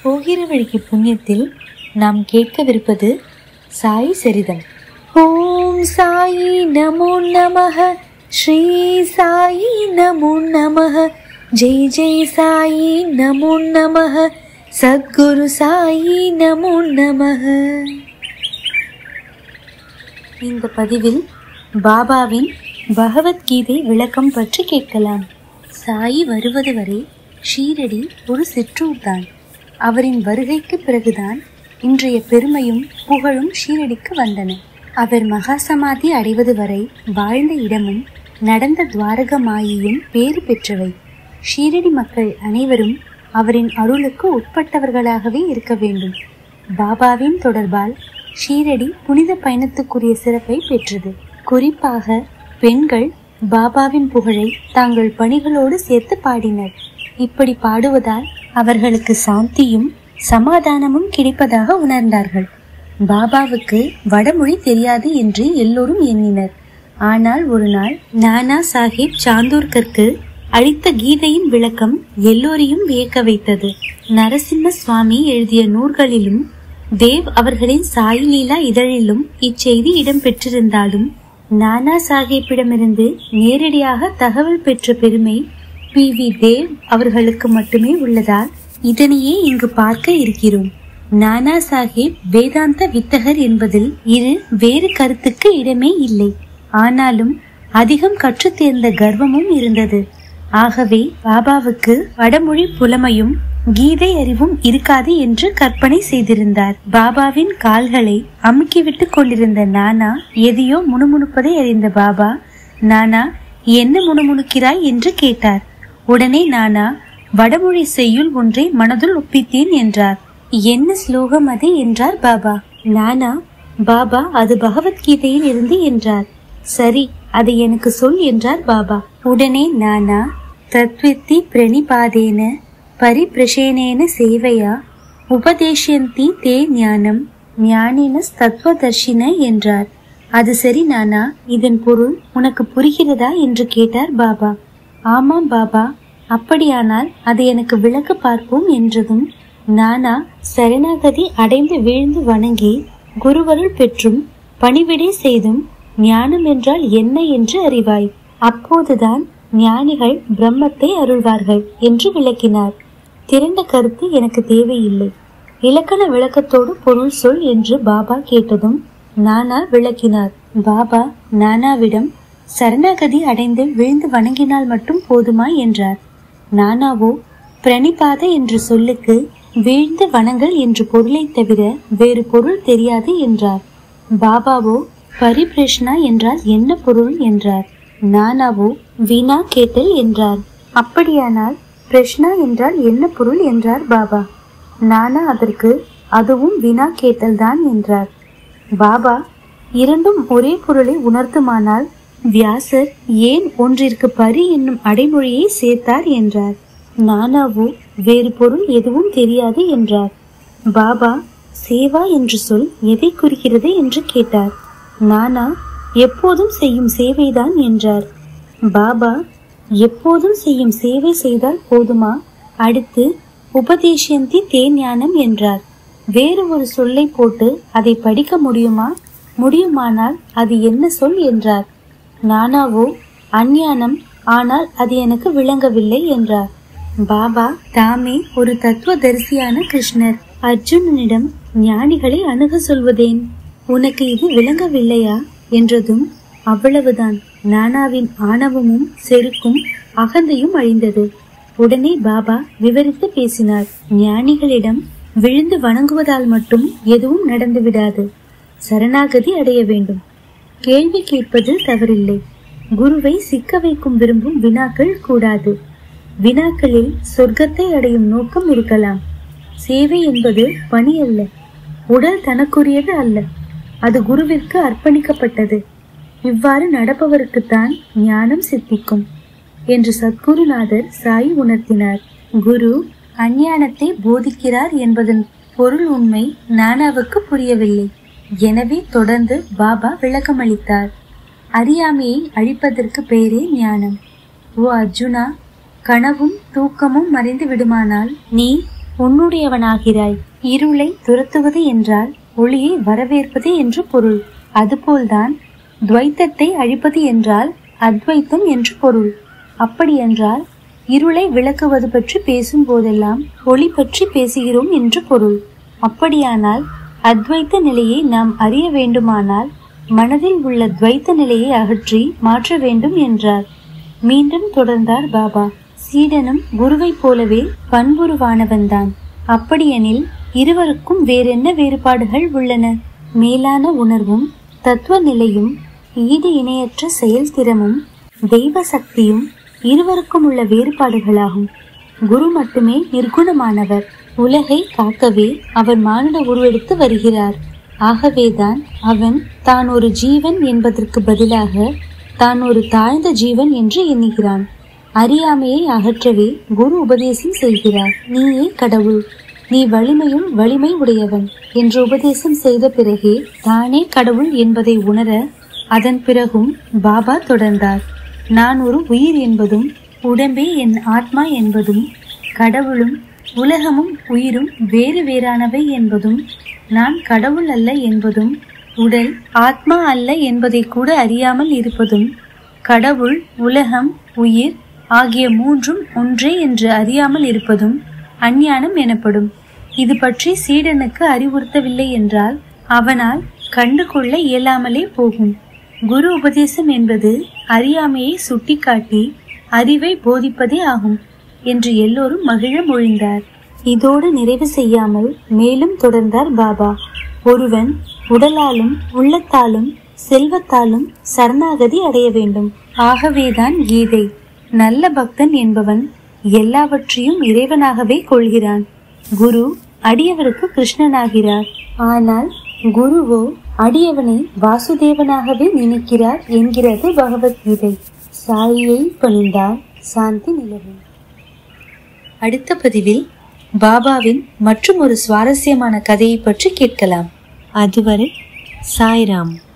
போகிற வழிக்கு புண்ணியத்தில் நாம் கேட்கவிருப்பது சாய் சரிதம் ஓம் சாயி நமோ நமः ஸ்ரீ சாயி நமோ நமः ஜெய் ஜெய் சாயி நமோ நமः சத்குரு சாயி நமோ நமः இந்த பதிவில் பாபாவின் பகவத்கீதை விளக்கம் பற்றி கேட்கலாம் சாயி வருவது வரை ஷீரடி ஒரு சிற்றூர்தான் அவரின் வருகைக்கு பிறகுதான் இன்றைய பெருமையும் புகழும் ஷீரடிக்கு வந்தன அவர் மகாசமாதி அடைவது வரை வாழ்ந்த இடமும் நடந்த துவாரக மாயையும் பேறு பெற்றவை ஷீரடி மக்கள் அனைவரும் அவரின் அருளுக்கு உட்பட்டவர்களாகவே இருக்க வேண்டும் பாபாவின் தொடர்பால் ஷீரடி புனித பயணத்துக்குரிய சிறப்பை பெற்றது குறிப்பாக பெண்கள் பாபாவின் புகழை தாங்கள் பணிகளோடு சேர்த்து பாடினர் இப்படி பாடுவதால் அவர்களுக்கு சாந்தியும் சமாதானமும் கிடைப்பதாக உணர்ந்தார்கள் பாபாவுக்கு வடமொழி தெரியாது என்று எல்லோரும் எண்ணினர் ஆனால் ஒரு நாள் நானா சாஹிப் சாந்தோர்கருக்கு அளித்த கீதையின் விளக்கம் எல்லோரையும் வியக்க வைத்தது நரசிம்ம சுவாமி எழுதிய நூல்களிலும் தேவ் அவர்களின் சாயிலீலா இதழிலும் இச்செய்தி இடம்பெற்றிருந்தாலும் நானா சாஹிப்பிடமிருந்து நேரடியாக தகவல் பெற்ற பெருமை பி வி தேவ் அவர்களுக்கு மட்டுமே உள்ளதால் இதனையே இங்கு பார்க்க இருக்கிறோம் நானா சாஹிப் வேதாந்த வித்தகர் என்பதில் இரு வேறு கருத்துக்கு இடமே இல்லை ஆனாலும் அதிகம் கற்றுத் தேர்ந்த கர்வமும் இருந்தது ஆகவே பாபாவுக்கு வடமொழி புலமையும் கீதை அறிவும் இருக்காது என்று கற்பனை செய்திருந்தார் பாபாவின் கால்களை அமுக்கிவிட்டு கொண்டிருந்த நானா எதையோ முணுமுணுப்பதை அறிந்த பாபா நானா என்ன முணுமுணுக்கிறாய் என்று கேட்டார் உடனே நானா வடமொழி செய்யுள் ஒன்றை மனதுள் ஒப்பித்தேன் என்றார் என்ன ஸ்லோகம் அது என்றார் பாபா நானா பாபா அது பகவத்கீதையில் இருந்து என்றார் சரி அதை எனக்கு சொல் என்றார் பாபா உடனே நானா தத்வித்தி பிரணிபாதேன பரிபிரஷேனேன சேவையா உபதேஷயந்தி தே ஞானம் ஞானினஸ் தத்துவதர்ஷின என்றார் அது சரி நானா இதன் பொருள் உனக்கு புரிகிறதா என்று கேட்டார் பாபா ஆமாம் பாபா அப்படியானால் அதை எனக்கு விளக்க பார்ப்போம் என்றதும் நானா சரணாகதி அடைந்து வீழ்ந்து வணங்கி குருவருள் பெற்றும் பணிவிடை செய்தும் ஞானம் என்றால் என்ன என்று அறிவாய் அப்போதுதான் ஞானிகள் பிரம்மத்தை அருள்வார்கள் என்று விளக்கினார் திரண்ட கருத்து எனக்கு தேவையில்லை இலக்கண விளக்கத்தோடு பொருள் சொல் என்று பாபா கேட்டதும் நானா விளக்கினார் பாபா நானாவிடம் சரணாகதி அடைந்து விழுந்து வணங்கினால் மட்டும் போதுமா என்றார் நானாவோ பிரணிபாத என்ற சொல்லுக்கு வீழ்ந்து வணங்கல் என்று பொருளை தவிர வேறு பொருள் தெரியாது என்றார் பாபாவோ பரிபிரஷ்னா என்றால் என்ன பொருள் என்றார் நானாவோ வீணா கேட்டல் என்றார் அப்படியானால் பிரஷ்னா என்றால் என்ன பொருள் என்றார் பாபா நானா அதற்கு அதுவும் வினா கேட்டல் தான் என்றார் பாபா இரண்டும் ஒரே பொருளை உணர்த்துமானால் வியாசர் ஏன் ஒன்றிற்கு பரி என்னும் அடைமொழியை சேர்த்தார் என்றார் நானாவோ வேறு பொருள் எதுவும் தெரியாது என்றார் பாபா சேவா என்று சொல் எதை குறிக்கிறது என்று கேட்டார் நானா எப்போதும் செய்யும் சேவைதான் என்றார் பாபா எப்போதும் செய்யும் சேவை செய்தால் போதுமா அடுத்து உபதேசியந்தி தேஞானம் என்றார் வேறு ஒரு சொல்லை போட்டு அதை படிக்க முடியுமா முடியுமானால் அது என்ன சொல் என்றார் நானாவோ அஞ்ஞானம் ஆனால் அது எனக்கு விளங்கவில்லை என்றார் பாபா தாமே ஒரு தத்துவதரிசியான கிருஷ்ணர் அர்ஜுனனிடம் ஞானிகளை அணுக சொல்வதேன் உனக்கு இது விளங்கவில்லையா என்றதும் அவ்வளவுதான் நானாவின் ஆணவமும் செருக்கும் அகந்தையும் அழிந்தது உடனே பாபா விவரித்து பேசினார் ஞானிகளிடம் விழுந்து வணங்குவதால் மட்டும் எதுவும் நடந்து விடாது சரணாகதி அடைய வேண்டும் கேள்வி கேட்பதில் தவறில்லை குருவை சிக்க வைக்கும் விரும்பும் வினாக்கள் கூடாது வினாக்களில் சொர்க்கத்தை அடையும் நோக்கம் இருக்கலாம் சேவை என்பது பணி அல்ல உடல் தனக்குரியது அல்ல அது குருவிற்கு அர்ப்பணிக்கப்பட்டது இவ்வாறு நடப்பவருக்குத்தான் ஞானம் சித்திக்கும் என்று சத்குருநாதர் சாய் உணர்த்தினார் குரு அஞ்ஞானத்தை போதிக்கிறார் என்பதன் பொருள் உண்மை நானாவுக்கு புரியவில்லை எனவே தொடர்ந்து பாபா விளக்கமளித்தார் அறியாமையை அழிப்பதற்கு பெயரே ஞானம் ஓ அர்ஜுனா கனவும் தூக்கமும் மறைந்து விடுமானால் நீ உன்னுடையவனாகிறாய் இருளை துரத்துவது என்றால் ஒளியை வரவேற்பது என்று பொருள் அதுபோல்தான் துவைத்தத்தை அழிப்பது என்றால் அத்வைத்தம் என்று பொருள் அப்படியென்றால் இருளை விளக்குவது பற்றி பேசும் போதெல்லாம் ஒளி பற்றி பேசுகிறோம் என்று பொருள் அப்படியானால் அத்வைத்த நிலையை நாம் அறிய வேண்டுமானால் மனதில் உள்ள துவைத்த நிலையை அகற்றி மாற்ற வேண்டும் என்றார் மீண்டும் தொடர்ந்தார் பாபா சீடனும் குருவைப் போலவே பண்புருவானவன்தான் அப்படியெனில் இருவருக்கும் வேறென்ன வேறுபாடுகள் உள்ளன மேலான உணர்வும் தத்துவ நிலையும் ஈடு இணையற்ற செயல்திறமும் தெய்வ சக்தியும் இருவருக்கும் உள்ள வேறுபாடுகளாகும் குரு மட்டுமே நிர்குணமானவர் உலகை காக்கவே அவர் மானுட உருவெடுத்து வருகிறார் ஆகவேதான் அவன் தான் ஒரு ஜீவன் என்பதற்கு பதிலாக தான் ஒரு தாழ்ந்த ஜீவன் என்று எண்ணுகிறான் அறியாமையை அகற்றவே குரு உபதேசம் செய்கிறார் நீயே கடவுள் நீ வலிமையும் வலிமை உடையவன் என்று உபதேசம் செய்த பிறகே தானே கடவுள் என்பதை உணர அதன் பிறகும் பாபா தொடர்ந்தார் நான் ஒரு உயிர் என்பதும் உடம்பே என் ஆத்மா என்பதும் கடவுளும் உலகமும் உயிரும் வேறு வேறானவை என்பதும் நான் கடவுள் அல்ல என்பதும் உடல் ஆத்மா அல்ல என்பதை கூட அறியாமல் இருப்பதும் கடவுள் உலகம் உயிர் ஆகிய மூன்றும் ஒன்றே என்று அறியாமல் இருப்பதும் அஞ்ஞானம் எனப்படும் இது பற்றி சீடனுக்கு அறிவுறுத்தவில்லை என்றால் அவனால் கண்டு கொள்ள இயலாமலே போகும் குரு உபதேசம் என்பது அறியாமையை சுட்டிக்காட்டி அறிவை போதிப்பதே ஆகும் என்று எல்லோரும் மகிழ மொழிந்தார் இதோடு நிறைவு செய்யாமல் மேலும் தொடர்ந்தார் பாபா ஒருவன் உடலாலும் உள்ளத்தாலும் செல்வத்தாலும் சரணாகதி அடைய வேண்டும் ஆகவேதான் கீதை நல்ல பக்தன் என்பவன் எல்லாவற்றையும் இறைவனாகவே கொள்கிறான் குரு அடியவருக்கு கிருஷ்ணனாகிறார் ஆனால் குருவோ அடியவனை வாசுதேவனாகவே நினைக்கிறார் என்கிறது பகவத்கீதை சாயியை பணிந்தால் சாந்தி நிலவும் அடுத்த பதிவில் பாபாவின் மற்றும் ஒரு சுவாரஸ்யமான கதையை பற்றி கேட்கலாம் அதுவரை சாய்ராம்